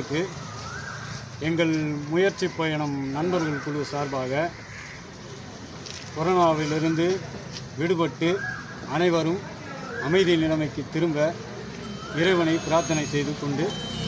மக்களுக்கு எங்கள் முயற்சி பயணம் நண்பர்கள் குழு சார்பாக கொரோனாவிலிருந்து விடுபட்டு அனைவரும் அமைதி நிலைமைக்கு திரும்ப இறைவனை பிரார்த்தனை செய்து கொண்டு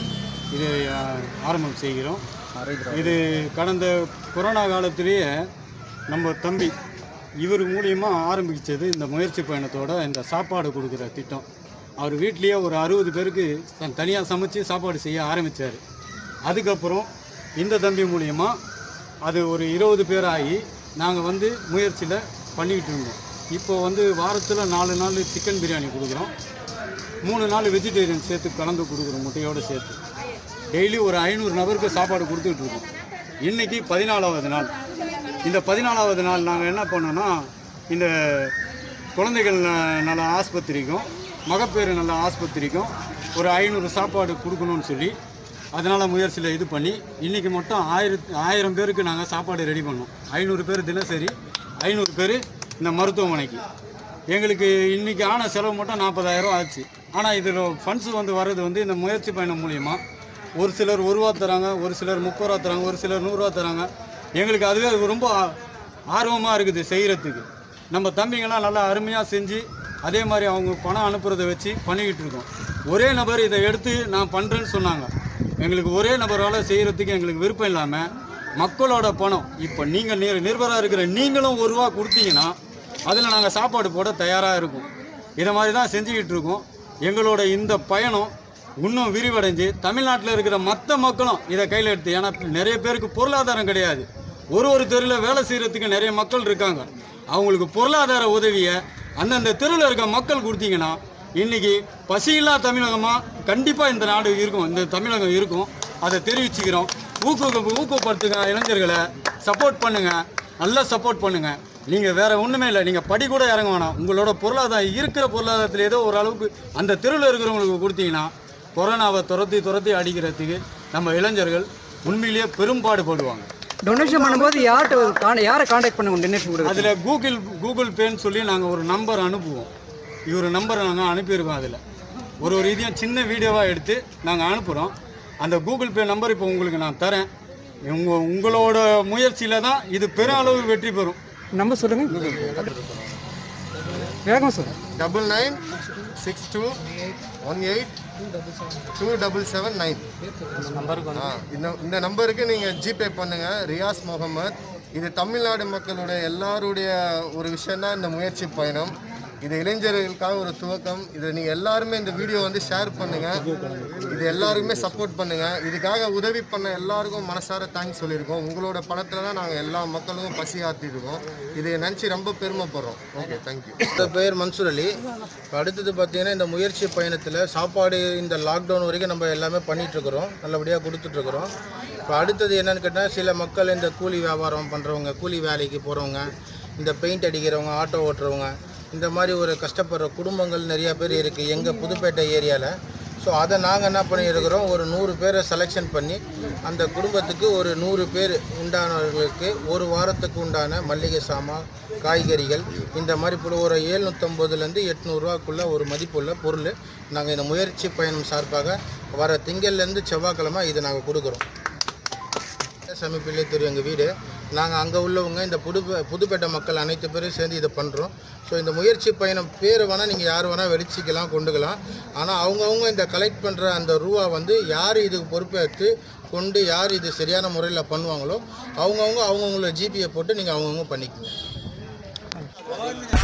இதை ஆ, ஆரம்பம் செய்கிறோம் இது கடந்த கொரோனா காலத்திலேயே நம்ம தம்பி இவர் மூலியமாக ஆரம்பிச்சது இந்த முயற்சி பயணத்தோட இந்த சாப்பாடு கொடுக்குற திட்டம் அவர் வீட்லேயே ஒரு அறுபது பேருக்கு தனியாக சமைச்சு சாப்பாடு செய்ய ஆரம்பித்தார் அதுக்கப்புறம் இந்த தம்பி மூலியமாக அது ஒரு இருபது பேர் ஆகி நாங்கள் வந்து முயற்சியில் பண்ணிக்கிட்டு இருந்தோம் இப்போ வந்து வாரத்தில் நாலு நாள் சிக்கன் பிரியாணி கொடுக்குறோம் மூணு நாள் வெஜிடேரியன் சேர்த்து கலந்து கொடுக்குறோம் முட்டையோடு சேர்த்து டெய்லி ஒரு ஐநூறு நபருக்கு சாப்பாடு கொடுத்துட்டு இருக்கோம் இன்னைக்கு பதினாலாவது நாள் இந்த பதினாலாவது நாள் நாங்கள் என்ன பண்ணோன்னா இந்த குழந்தைகள் ந- நல ஆஸ்பத்திரிக்கும் மகப்பேறு நல ஆஸ்பத்திரிக்கும் ஒரு ஐநூறு சாப்பாடு கொடுக்கணும்னு சொல்லி அதனால் முயற்சியில் இது பண்ணி இன்றைக்கி மட்டும் ஆயிரத்து ஆயிரம் பேருக்கு நாங்கள் சாப்பாடு ரெடி பண்ணோம் ஐநூறு பேர் தினசரி ஐநூறு பேர் இந்த மருத்துவமனைக்கு எங்களுக்கு இன்றைக்கி ஆன செலவு மட்டும் நாற்பதாயிரம் ஆச்சு ஆனால் இதில் ஃபண்ட்ஸ் வந்து வர்றது வந்து இந்த முயற்சி பயணம் மூலியமாக ஒரு சிலர் ஒரு ரூபா தராங்க ஒரு சிலர் முப்பது ரூபா தராங்க ஒரு சிலர் நூறுரூவா தராங்க எங்களுக்கு அதுவே ரொம்ப ஆர்வமாக இருக்குது செய்கிறதுக்கு நம்ம தம்பிங்கெல்லாம் நல்லா அருமையாக செஞ்சு அதே மாதிரி அவங்க பணம் அனுப்புறதை வச்சு பண்ணிக்கிட்டு இருக்கோம் ஒரே நபர் இதை எடுத்து நான் பண்ணுறேன்னு சொன்னாங்க எங்களுக்கு ஒரே நபரால் செய்கிறதுக்கு எங்களுக்கு விருப்பம் இல்லாமல் மக்களோட பணம் இப்போ நீங்கள் நிர் நிர்பராக இருக்கிற நீங்களும் ஒரு ரூபா கொடுத்தீங்கன்னா அதில் நாங்கள் சாப்பாடு போட தயாராக இருக்கோம் இதை மாதிரி தான் செஞ்சுக்கிட்டு இருக்கோம் எங்களோட இந்த பயணம் இன்னும் விரிவடைஞ்சு தமிழ்நாட்டில் இருக்கிற மற்ற மக்களும் இதை கையில் எடுத்து ஏன்னா நிறைய பேருக்கு பொருளாதாரம் கிடையாது ஒரு ஒரு தெருவில் வேலை செய்கிறதுக்கு நிறைய மக்கள் இருக்காங்க அவங்களுக்கு பொருளாதார உதவியை அந்தந்த தெருவில் இருக்க மக்கள் கொடுத்தீங்கன்னா இன்னைக்கு பசியில்லா தமிழகமாக கண்டிப்பாக இந்த நாடு இருக்கும் இந்த தமிழகம் இருக்கும் அதை தெரிவிச்சுக்கிறோம் ஊக்குவிக்க ஊக்கப்படுத்துங்க இளைஞர்களை சப்போர்ட் பண்ணுங்க நல்லா சப்போர்ட் பண்ணுங்க நீங்க வேற ஒண்ணுமே இல்லை நீங்க படி கூட இறங்க வேணாம் உங்களோட பொருளாதாரம் இருக்கிற பொருளாதாரத்தில் ஏதோ ஒரு அளவுக்கு அந்த தெருவில் இருக்கிறவங்களுக்கு கொடுத்தீங்கன்னா கொரோனாவை துரத்தி துரத்தி அடிக்கிறதுக்கு நம்ம இளைஞர்கள் உண்மையிலேயே பெரும்பாடுபடுவாங்க டொனேஷன் பண்ணும்போது யார்கிட்ட காண யாரை காண்டாக்ட் பண்ணுங்க டொனேஷன் கொடுக்க அதில் கூகுள் கூகுள் பேன்னு சொல்லி நாங்கள் ஒரு நம்பர் அனுப்புவோம் இவர் நம்பரை நாங்கள் அனுப்பியிருக்கோம் அதில் ஒரு ஒரு இதையும் சின்ன வீடியோவாக எடுத்து நாங்கள் அனுப்புகிறோம் அந்த கூகுள் பே நம்பர் இப்போ உங்களுக்கு நான் தரேன் உங்க உங்களோட முயற்சியில் தான் இது பெரும் அளவு வெற்றி பெறும் நம்பர் சொல்லுங்க வேகம் சொல்லுங்க double nine six two one eight two double seven nine இந்த இந்த நம்பருக்கு நீங்கள் ஜிபே பண்ணுங்கள் ரியாஸ் முகமது இது தமிழ்நாடு மக்களுடைய எல்லாருடைய ஒரு விஷயம் தான் இந்த முயற்சி பயணம் இது இளைஞர்களுக்காக ஒரு துவக்கம் இதை நீங்கள் எல்லாருமே இந்த வீடியோ வந்து ஷேர் பண்ணுங்கள் இது எல்லாருமே சப்போர்ட் பண்ணுங்கள் இதுக்காக உதவி பண்ண எல்லாருக்கும் மனசார தேங்க்ஸ் சொல்லியிருக்கோம் உங்களோட பணத்தில் தான் நாங்கள் எல்லா மக்களுக்கும் பசி ஆற்றிருக்கோம் இதை நினச்சி ரொம்ப பெருமைப்படுறோம் ஓகே தேங்க்யூ இந்த பேர் மன்சூர் அலி இப்போ அடுத்தது பார்த்தீங்கன்னா இந்த முயற்சி பயணத்தில் சாப்பாடு இந்த லாக்டவுன் வரைக்கும் நம்ம எல்லாமே பண்ணிட்டு இருக்கிறோம் நல்லபடியாக கொடுத்துட்ருக்குறோம் இப்போ அடுத்தது என்னன்னு கேட்டால் சில மக்கள் இந்த கூலி வியாபாரம் பண்ணுறவங்க கூலி வேலைக்கு போகிறவங்க இந்த பெயிண்ட் அடிக்கிறவங்க ஆட்டோ ஓட்டுறவங்க இந்த மாதிரி ஒரு கஷ்டப்படுற குடும்பங்கள் நிறைய பேர் இருக்குது எங்கள் புதுப்பேட்டை ஏரியாவில் ஸோ அதை நாங்கள் என்ன பண்ணியிருக்கிறோம் ஒரு நூறு பேரை செலெக்ஷன் பண்ணி அந்த குடும்பத்துக்கு ஒரு நூறு பேர் உண்டானவர்களுக்கு ஒரு வாரத்துக்கு உண்டான மல்லிகை சாமான் காய்கறிகள் இந்த மாதிரி இப்போ ஒரு ஏழ்நூற்றம்பதுலேருந்து எட்நூறுரூவாக்குள்ளே ஒரு மதிப்புள்ள பொருள் நாங்கள் இந்த முயற்சி பயணம் சார்பாக வர திங்கள்லேருந்து செவ்வாய்க்கிழமை இதை நாங்கள் கொடுக்குறோம் சாமி பிள்ளைத்தூர் எங்கள் வீடு நாங்கள் அங்கே உள்ளவங்க இந்த புது புதுப்பேட்டை மக்கள் அனைத்து பேரும் சேர்ந்து இதை பண்ணுறோம் ஸோ இந்த முயற்சி பயணம் பேர் வேணால் நீங்கள் யார் வேணால் வெளிச்சிக்கலாம் கொண்டுக்கலாம் ஆனால் அவங்கவுங்க இந்த கலெக்ட் பண்ணுற அந்த ரூபா வந்து யார் இதுக்கு பொறுப்பேற்று கொண்டு யார் இது சரியான முறையில் பண்ணுவாங்களோ அவங்கவுங்க அவங்கவுங்கள ஜிபியை போட்டு நீங்கள் அவங்கவுங்க பண்ணிக்கோங்க